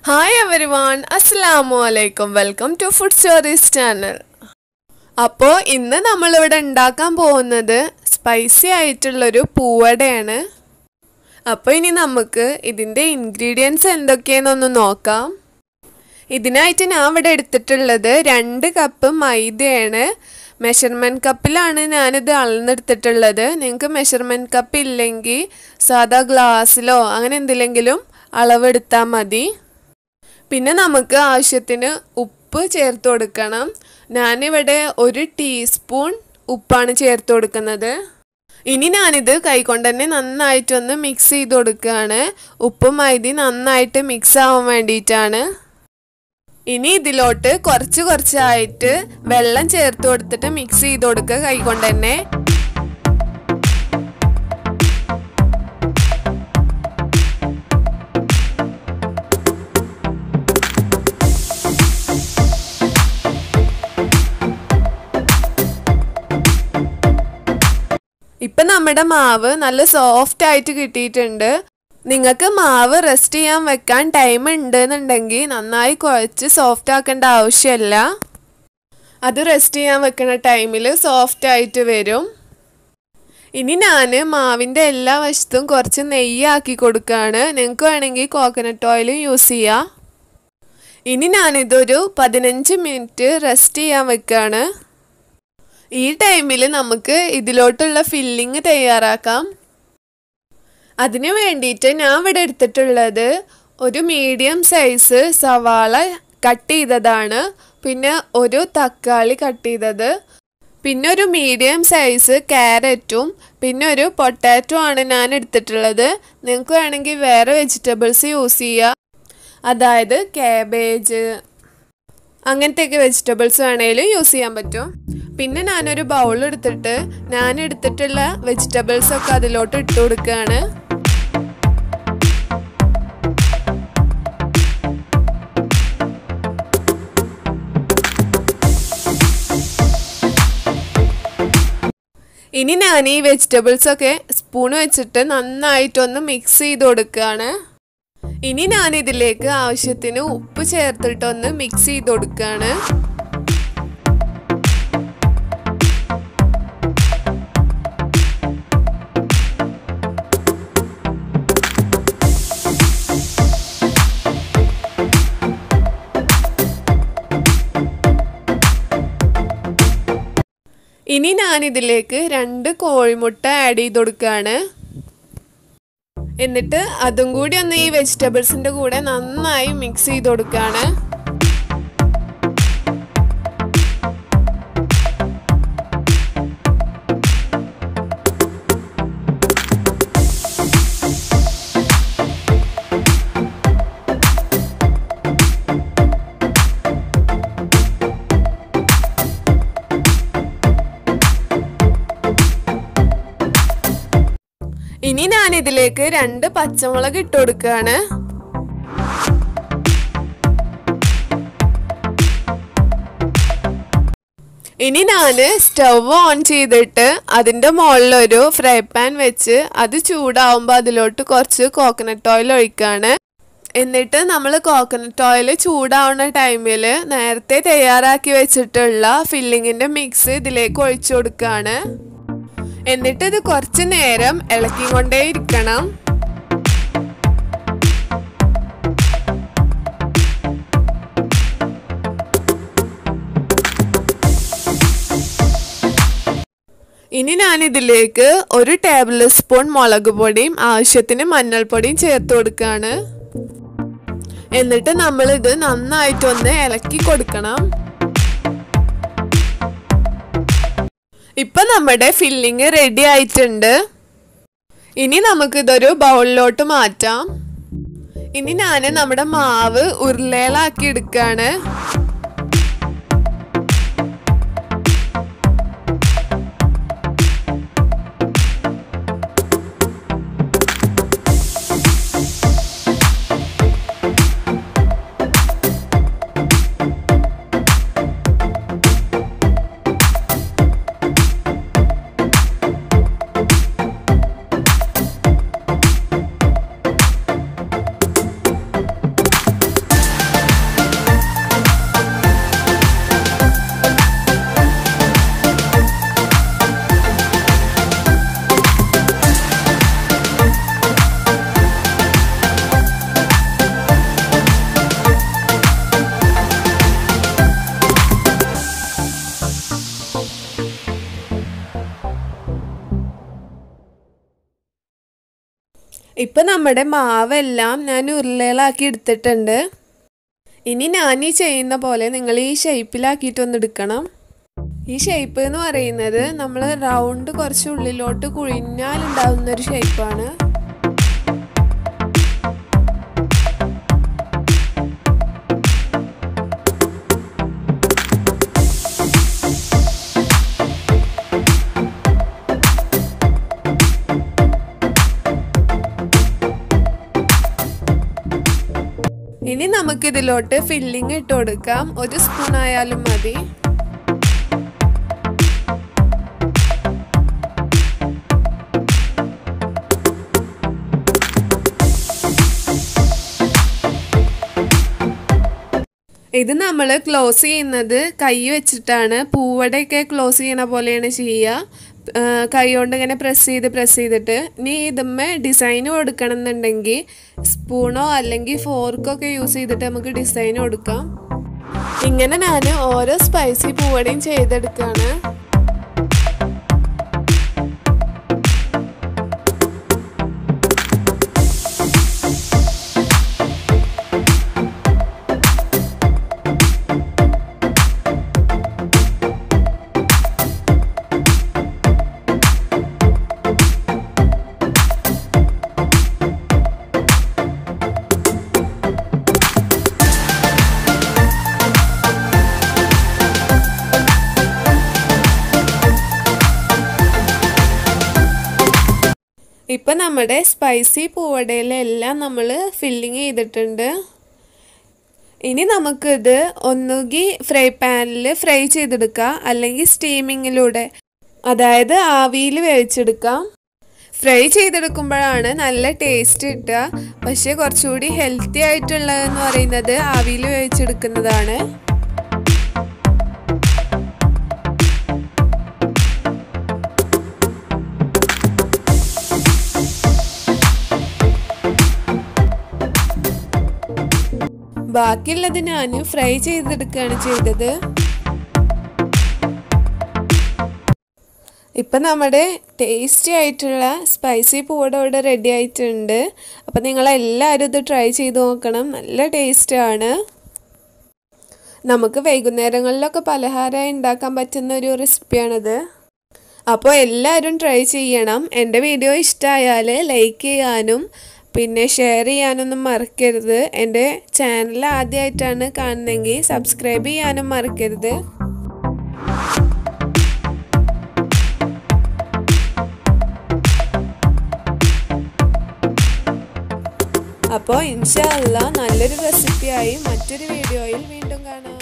hi every one അസ്സാമു അലൈക്കും welcome to food stories channel അപ്പോൾ ഇന്ന് നമ്മളിവിടെ ഉണ്ടാക്കാൻ പോകുന്നത് സ്പൈസി ആയിട്ടുള്ളൊരു പൂവടയാണ് അപ്പോൾ ഇനി നമുക്ക് ഇതിൻ്റെ ഇൻഗ്രീഡിയൻസ് എന്തൊക്കെയാണെന്നൊന്ന് നോക്കാം ഇതിനായിട്ട് ഞാൻ ഇവിടെ എടുത്തിട്ടുള്ളത് രണ്ട് കപ്പ് മൈദയാണ് മെഷർമെൻറ്റ് കപ്പിലാണ് ഞാനിത് അളന്നെടുത്തിട്ടുള്ളത് നിങ്ങൾക്ക് മെഷർമെൻറ്റ് കപ്പ് ഇല്ലെങ്കിൽ സാധാ ഗ്ലാസ്സിലോ അങ്ങനെ എന്തിലെങ്കിലും അളവെടുത്താൽ മതി പിന്നെ നമുക്ക് ആവശ്യത്തിന് ഉപ്പ് ചേർത്ത് കൊടുക്കണം ഞാനിവിടെ ഒരു ടീസ്പൂൺ ഉപ്പാണ് ചേർത്ത് കൊടുക്കുന്നത് ഇനി ഞാനിത് കൈകൊണ്ട് തന്നെ നന്നായിട്ടൊന്ന് മിക്സ് ചെയ്ത് കൊടുക്കുകയാണ് ഉപ്പും മൈദി നന്നായിട്ട് മിക്സ് ആവാൻ വേണ്ടിയിട്ടാണ് ഇനി ഇതിലോട്ട് കുറച്ച് കുറച്ചായിട്ട് വെള്ളം ചേർത്ത് കൊടുത്തിട്ട് മിക്സ് ചെയ്ത് കൊടുക്കുക കൈകൊണ്ട് തന്നെ ഇപ്പം നമ്മുടെ മാവ് നല്ല സോഫ്റ്റ് ആയിട്ട് കിട്ടിയിട്ടുണ്ട് നിങ്ങൾക്ക് മാവ് റെസ്റ്റ് ചെയ്യാൻ വെക്കാൻ ടൈം ഉണ്ട് എന്നുണ്ടെങ്കിൽ നന്നായി കുഴച്ച് സോഫ്റ്റ് ആക്കേണ്ട ആവശ്യമില്ല അത് റെസ്റ്റ് ചെയ്യാൻ വെക്കുന്ന ടൈമിൽ സോഫ്റ്റ് ആയിട്ട് വരും ഇനി ഞാൻ മാവിൻ്റെ എല്ലാ വശത്തും കുറച്ച് നെയ്യാക്കി കൊടുക്കുകയാണ് നിങ്ങൾക്ക് വേണമെങ്കിൽ കോക്കനട്ട് ഓയിലും യൂസ് ചെയ്യാം ഇനി ഞാനിതൊരു പതിനഞ്ച് മിനിറ്റ് റെസ്റ്റ് ചെയ്യാൻ വെക്കുകയാണ് ഈ ടൈമിൽ നമുക്ക് ഇതിലോട്ടുള്ള ഫില്ലിങ് തയ്യാറാക്കാം അതിന് വേണ്ടിയിട്ട് ഞാൻ ഇവിടെ എടുത്തിട്ടുള്ളത് ഒരു മീഡിയം സൈസ് സവാള കട്ട് ചെയ്തതാണ് പിന്നെ ഒരു തക്കാളി കട്ട് ചെയ്തത് പിന്നെ ഒരു മീഡിയം സൈസ് ക്യാരറ്റും പിന്നെ ഒരു പൊട്ടാറ്റോ ആണ് ഞാൻ എടുത്തിട്ടുള്ളത് നിങ്ങൾക്ക് വേണമെങ്കിൽ വേറെ വെജിറ്റബിൾസ് യൂസ് ചെയ്യുക അതായത് കാബേജ് അങ്ങനത്തെയൊക്കെ വെജിറ്റബിൾസ് വേണേലും യൂസ് ചെയ്യാൻ പറ്റും പിന്നെ ഞാനൊരു ബൗൾ എടുത്തിട്ട് ഞാൻ എടുത്തിട്ടുള്ള വെജിറ്റബിൾസ് ഒക്കെ അതിലോട്ട് ഇട്ട് കൊടുക്കുകയാണ് ഇനി ഞാൻ ഈ വെജിറ്റബിൾസ് ഒക്കെ സ്പൂൺ വെച്ചിട്ട് നന്നായിട്ടൊന്ന് മിക്സ് ചെയ്ത് കൊടുക്കുകയാണ് ഇനി ഞാൻ ഇതിലേക്ക് ആവശ്യത്തിന് ഉപ്പ് ചേർത്തിട്ടൊന്ന് മിക്സ് ചെയ്ത് കൊടുക്കുകയാണ് ഇനി ഞാൻ ഇതിലേക്ക് രണ്ട് കോഴിമുട്ട ആഡ് ചെയ്ത് കൊടുക്കുകയാണ് എന്നിട്ട് അതും കൂടി ഒന്ന് ഈ വെജിറ്റബിൾസിൻ്റെ കൂടെ നന്നായി മിക്സ് ചെയ്ത് കൊടുക്കുകയാണ് ഇനി ഞാൻ ഇതിലേക്ക് രണ്ട് പച്ചമുളക് ഇട്ട് കൊടുക്കുകയാണ് ഇനി ഞാൻ സ്റ്റവ് ഓൺ ചെയ്തിട്ട് അതിൻ്റെ മുകളിലൊരു ഫ്രൈ പാൻ വെച്ച് അത് ചൂടാവുമ്പോൾ അതിലോട്ട് കുറച്ച് കോക്കനട്ട് ഓയിൽ ഒഴിക്കുകയാണ് എന്നിട്ട് നമ്മൾ കോക്കനട്ട് ഓയിൽ ചൂടാവുന്ന ടൈമിൽ നേരത്തെ തയ്യാറാക്കി വെച്ചിട്ടുള്ള ഫില്ലിങ്ങിൻ്റെ മിക്സ് ഇതിലേക്ക് ഒഴിച്ചു കൊടുക്കുകയാണ് എന്നിട്ട് ഇത് കുറച്ച് നേരം ഇളക്കിക്കൊണ്ടേ ഇരിക്കണം ഇനി ഞാൻ ഇതിലേക്ക് ഒരു ടേബിൾ സ്പൂൺ മുളക് പൊടിയും ആവശ്യത്തിന് മഞ്ഞൾപ്പൊടിയും ചേർത്ത് കൊടുക്കുകയാണ് എന്നിട്ട് നമ്മൾ ഇത് നന്നായിട്ടൊന്ന് ഇളക്കി കൊടുക്കണം ഇപ്പം നമ്മുടെ ഫില്ലിങ് റെഡി ആയിട്ടുണ്ട് ഇനി നമുക്കിതൊരു ബൗളിലോട്ട് മാറ്റാം ഇനി ഞാൻ നമ്മുടെ മാവ് ഉരുളയിലാക്കി എടുക്കുകയാണ് ഇപ്പം നമ്മുടെ മാവെല്ലാം ഞാൻ ഉരുളകളാക്കി എടുത്തിട്ടുണ്ട് ഇനി ഞാൻ ഈ ചെയ്യുന്ന പോലെ നിങ്ങൾ ഈ ഷേപ്പിലാക്കിയിട്ടൊന്ന് എടുക്കണം ഈ ഷേപ്പ് എന്ന് പറയുന്നത് നമ്മൾ റൗണ്ട് കുറച്ച് ഉള്ളിലോട്ട് കുഴിഞ്ഞാൽ ഉണ്ടാവുന്ന ഒരു ഷേപ്പാണ് ഇനി നമുക്കിതിലോട്ട് ഫില്ലിംഗ് ഇട്ട് കൊടുക്കാം ഒരു സ്പൂൺ ആയാലും മതി ഇത് നമ്മൾ ക്ലോസ് ചെയ്യുന്നത് കൈ വെച്ചിട്ടാണ് പൂവടയൊക്കെ ക്ലോസ് ചെയ്യണ പോലെയാണ് ചെയ്യുക കൈ കൊണ്ട് ഇങ്ങനെ പ്രസ് ചെയ്ത് പ്രസ് ചെയ്തിട്ട് ഇനി ഇതുമ്മേ ഡിസൈൻ കൊടുക്കണം എന്നുണ്ടെങ്കിൽ സ്പൂണോ അല്ലെങ്കിൽ ഫോർക്കോ ഒക്കെ യൂസ് ചെയ്തിട്ട് നമുക്ക് ഡിസൈൻ കൊടുക്കാം ഇങ്ങനെ ഞാൻ ഓരോ സ്പൈസി പൂവടയും ചെയ്തെടുക്കുകയാണ് ഇപ്പം നമ്മുടെ സ്പൈസി പൂവടയിലെല്ലാം നമ്മൾ ഫില്ലിങ് ചെയ്തിട്ടുണ്ട് ഇനി നമുക്കിത് ഒന്നുകിൽ ഫ്രൈ പാനിൽ ഫ്രൈ ചെയ്തെടുക്കാം അല്ലെങ്കിൽ സ്റ്റീമിങ്ങിലൂടെ അതായത് ആവിയിൽ വേവിച്ചെടുക്കാം ഫ്രൈ ചെയ്തെടുക്കുമ്പോഴാണ് നല്ല ടേസ്റ്റ് കിട്ടുക പക്ഷേ കുറച്ചുകൂടി ഹെൽത്തി ആയിട്ടുള്ളതെന്ന് പറയുന്നത് ആവിയിൽ വേവിച്ചെടുക്കുന്നതാണ് ബാക്കിയുള്ളത് ഞാൻ ഫ്രൈ ചെയ്തെടുക്കുകയാണ് ചെയ്തത് ഇപ്പം നമ്മുടെ ടേസ്റ്റി ആയിട്ടുള്ള സ്പൈസി പൂവട ഇവിടെ റെഡി ആയിട്ടുണ്ട് അപ്പം നിങ്ങളെല്ലാവരും ഇത് ട്രൈ ചെയ്ത് നോക്കണം നല്ല ടേസ്റ്റാണ് നമുക്ക് വൈകുന്നേരങ്ങളിലൊക്കെ പലഹാരമായി ഉണ്ടാക്കാൻ പറ്റുന്ന ഒരു റെസിപ്പിയാണിത് അപ്പോൾ എല്ലാവരും ട്രൈ ചെയ്യണം എൻ്റെ വീഡിയോ ഇഷ്ടമായാൽ ലൈക്ക് ചെയ്യാനും പിന്നെ ഷെയർ ചെയ്യാനൊന്നും മറക്കരുത് എൻ്റെ ചാനൽ ആദ്യമായിട്ടാണ് കാണുന്നതെങ്കിൽ സബ്സ്ക്രൈബ് ചെയ്യാനും മറക്കരുത് അപ്പോൾ ഇൻഷാല്ല നല്ലൊരു റെസിപ്പിയായി മറ്റൊരു വീഡിയോയിൽ വീണ്ടും കാണാം